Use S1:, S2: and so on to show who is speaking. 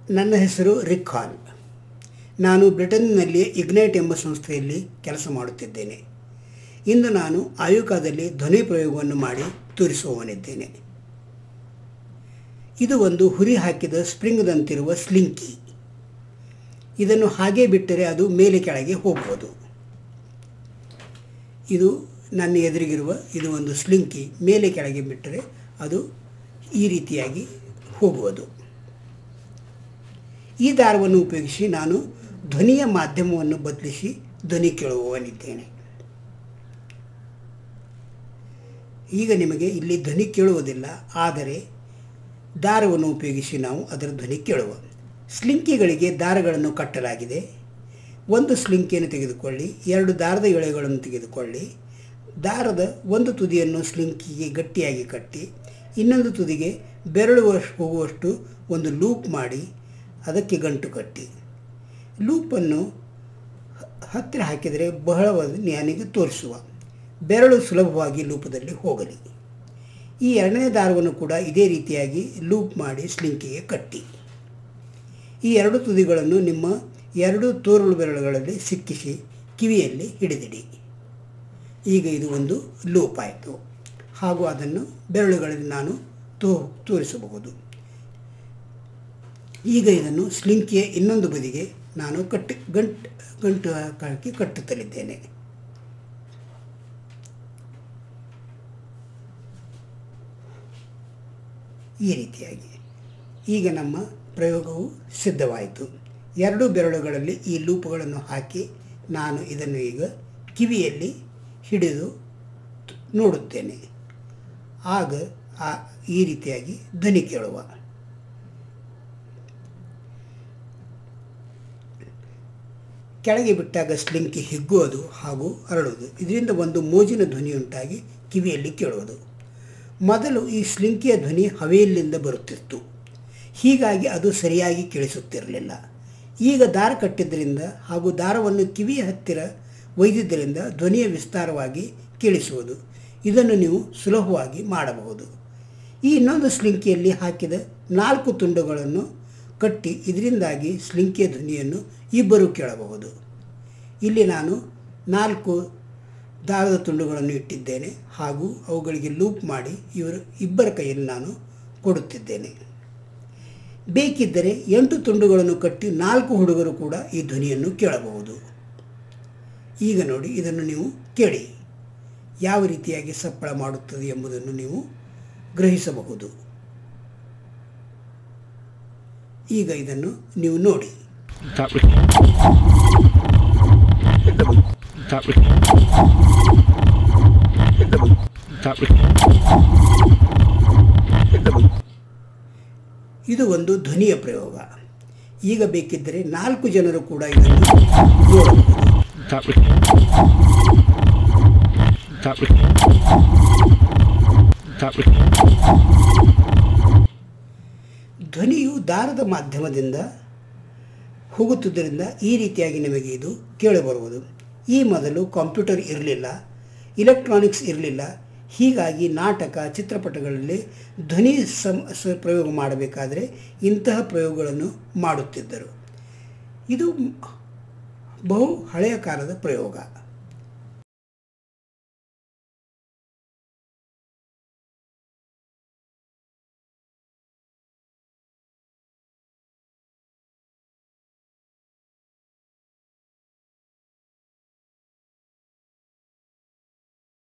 S1: ನನ್ನ ಹೆಸರು ರಿಕ್ ಹಾಲ್ ನಾನು ಬ್ರಿಟನ್ನಲ್ಲಿ ಇಗ್ನೈಟ್ ಎಂಬ ಸಂಸ್ಥೆಯಲ್ಲಿ ಕೆಲಸ ಮಾಡುತ್ತಿದ್ದೇನೆ ಇಂದು ನಾನು ಆಯುಕಾದಲ್ಲಿ ಧ್ವನಿ ಪ್ರಯೋಗವನ್ನು ಮಾಡಿ ತೋರಿಸುವವನಿದ್ದೇನೆ ಇದು ಒಂದು ಹುರಿ ಹಾಕಿದ ಸ್ಪ್ರಿಂಗ್ದಂತಿರುವ ಸ್ಲಿಂಕಿ ಇದನ್ನು ಹಾಗೆ ಬಿಟ್ಟರೆ ಅದು ಮೇಲೆ ಕೆಳಗೆ ಹೋಗುವುದು ಇದು ನನ್ನ ಎದುರಿಗಿರುವ ಇದು ಒಂದು ಸ್ಲಿಂಕಿ ಮೇಲೆ ಕೆಳಗೆ ಬಿಟ್ಟರೆ ಅದು ಈ ರೀತಿಯಾಗಿ ಹೋಗುವುದು ಈ ದಾರವನ್ನು ಉಪಯೋಗಿಸಿ ನಾನು ಧ್ವನಿಯ ಮಾಧ್ಯಮವನ್ನು ಬದಲಿಸಿ ಧ್ವನಿ ಕೇಳುವವನಿದ್ದೇನೆ ಈಗ ನಿಮಗೆ ಇಲ್ಲಿ ಧ್ವನಿ ಕೇಳುವುದಿಲ್ಲ ಆದರೆ ದಾರವನ್ನು ಉಪಯೋಗಿಸಿ ನಾವು ಅದರ ಧ್ವನಿ ಕೇಳುವ ಸ್ಲಿಂಕಿಗಳಿಗೆ ದಾರಗಳನ್ನು ಕಟ್ಟಲಾಗಿದೆ ಒಂದು ಸ್ಲಿಂಕಿಯನ್ನು ತೆಗೆದುಕೊಳ್ಳಿ ಎರಡು ದಾರದ ಎಳೆಗಳನ್ನು ತೆಗೆದುಕೊಳ್ಳಿ ದಾರದ ಒಂದು ತುದಿಯನ್ನು ಸ್ಲಿಂಕಿಗೆ ಗಟ್ಟಿಯಾಗಿ ಕಟ್ಟಿ ಇನ್ನೊಂದು ತುದಿಗೆ ಬೆರಳು ಹೋಗುವಷ್ಟು ಒಂದು ಲೂಪ್ ಮಾಡಿ ಅದಕ್ಕೆ ಗಂಟು ಕಟ್ಟಿ ಲೂಪನ್ನು ಹತ್ತಿರ ಹಾಕಿದರೆ ಬಹಳವಾದ ನನಗೆ ತೋರಿಸುವ ಬೆರಳು ಸುಲಭವಾಗಿ ಲೂಪದಲ್ಲಿ ಹೋಗಲಿ ಈ ಎರಡನೇ ದಾರವನ್ನು ಕೂಡ ಇದೇ ರೀತಿಯಾಗಿ ಲೂಪ್ ಮಾಡಿ ಸ್ಲಿಂಕಿಗೆ ಕಟ್ಟಿ ಈ ಎರಡು ತುದಿಗಳನ್ನು ನಿಮ್ಮ ಎರಡು ತೋರುಳು ಬೆರಳುಗಳಲ್ಲಿ ಸಿಕ್ಕಿಸಿ ಕಿವಿಯಲ್ಲಿ ಹಿಡಿದಿಡಿ ಈಗ ಇದು ಒಂದು ಲೂಪ್ ಆಯಿತು ಹಾಗೂ ಅದನ್ನು ಬೆರಳುಗಳಲ್ಲಿ ನಾನು ತೋ ತೋರಿಸಬಹುದು ಈಗ ಇದನ್ನು ಸ್ಲಿಂಕಿಯ ಇನ್ನೊಂದು ಬದಿಗೆ ನಾನು ಕಟ್ಟಿ ಗಂಟು ಗಂಟು ಹಾಕಿ ಕಟ್ಟುತ್ತಲಿದ್ದೇನೆ ಈ ರೀತಿಯಾಗಿ ಈಗ ನಮ್ಮ ಪ್ರಯೋಗವು ಸಿದ್ಧವಾಯಿತು ಎರಡು ಬೆರಳುಗಳಲ್ಲಿ ಈ ಲೂಪುಗಳನ್ನು ಹಾಕಿ ನಾನು ಇದನ್ನು ಈಗ ಕಿವಿಯಲ್ಲಿ ಹಿಡಿದು ನೋಡುತ್ತೇನೆ ಆಗ ಆ ಈ ರೀತಿಯಾಗಿ ಧ್ವನಿ ಕೇಳುವ ಕೆಳಗೆ ಬಿಟ್ಟಾಗ ಸ್ಲಿಂಕಿ ಹಿಗ್ಗುವುದು ಹಾಗೂ ಹರಡುವುದು ಇದರಿಂದ ಒಂದು ಮೋಜಿನ ಧ್ವನಿಯುಂಟಾಗಿ ಕಿವಿಯಲ್ಲಿ ಕೇಳುವುದು ಮೊದಲು ಈ ಸ್ಲಿಂಕಿಯ ಧ್ವನಿ ಹವೆಯಲ್ಲಿಂದ ಬರುತ್ತಿತ್ತು ಹೀಗಾಗಿ ಅದು ಸರಿಯಾಗಿ ಕೇಳಿಸುತ್ತಿರಲಿಲ್ಲ ಈಗ ದಾರ ಕಟ್ಟಿದ್ದರಿಂದ ಹಾಗೂ ದಾರವನ್ನು ಕಿವಿಯ ಹತ್ತಿರ ಒಯ್ದಿದ್ದರಿಂದ ಧ್ವನಿಯ ವಿಸ್ತಾರವಾಗಿ ಕೇಳಿಸುವುದು ಇದನ್ನು ನೀವು ಸುಲಭವಾಗಿ ಮಾಡಬಹುದು ಈ ಇನ್ನೊಂದು ಸ್ಲಿಂಕಿಯಲ್ಲಿ ಹಾಕಿದ ನಾಲ್ಕು ತುಂಡುಗಳನ್ನು ಕಟ್ಟಿ ಇದರಿಂದಾಗಿ ಸ್ಲಿಂಕಿಯ ಧ್ವನಿಯನ್ನು ಇಬ್ಬರು ಕೇಳಬಹುದು ಇಲ್ಲಿ ನಾನು ನಾಲ್ಕು ದಾರದ ತುಂಡುಗಳನ್ನು ಇಟ್ಟಿದ್ದೇನೆ ಹಾಗೂ ಅವುಗಳಿಗೆ ಲೂಪ್ ಮಾಡಿ ಇವರು ಇಬ್ಬರ ಕೈಯಲ್ಲಿ ನಾನು ಕೊಡುತ್ತಿದ್ದೇನೆ ಬೇಕಿದ್ದರೆ ಎಂಟು ತುಂಡುಗಳನ್ನು ಕಟ್ಟಿ ನಾಲ್ಕು ಹುಡುಗರು ಕೂಡ ಈ ಧ್ವನಿಯನ್ನು ಕೇಳಬಹುದು ಈಗ ನೋಡಿ ಇದನ್ನು ನೀವು ಕೇಳಿ ಯಾವ ರೀತಿಯಾಗಿ ಸಪ್ಪಳ ಮಾಡುತ್ತದೆ ಎಂಬುದನ್ನು ನೀವು ಗ್ರಹಿಸಬಹುದು ಈಗ ಇದನ್ನು ನೀವು ನೋಡಿ
S2: Tap re- Tap re- Tap re-
S1: ಇದು ಒಂದು ಧ್ವನಿಯ ಪ್ರಯೋಗ ಈಗ ಬೇಕಿದ್ದರೆ ನಾಲ್ಕು ಜನರು ಕೂಡ ಇದನ್ನು ನೋಡಬಹುದು
S2: Tap re- Tap re- Tap re-
S1: ಧ್ವನಿಯು ದಾರದ ಮಾಧ್ಯಮದಿಂದ ಹೋಗುತ್ತಿದ್ದರಿಂದ ಈ ರೀತಿಯಾಗಿ ನಿಮಗೆ ಇದು ಕೇಳಿಬರುವುದು ಈ ಮೊದಲು ಕಂಪ್ಯೂಟರ್ ಇರಲಿಲ್ಲ ಇಲೆಕ್ಟ್ರಾನಿಕ್ಸ್ ಇರಲಿಲ್ಲ ಹೀಗಾಗಿ ನಾಟಕ ಚಿತ್ರಪಟಗಳಲ್ಲಿ ಧ್ವನಿ ಸಂ ಸ ಪ್ರಯೋಗ ಮಾಡಬೇಕಾದರೆ ಇಂತಹ ಪ್ರಯೋಗಗಳನ್ನು ಮಾಡುತ್ತಿದ್ದರು ಇದು ಬಹು ಹಳೆಯ ಕಾಲದ ಪ್ರಯೋಗ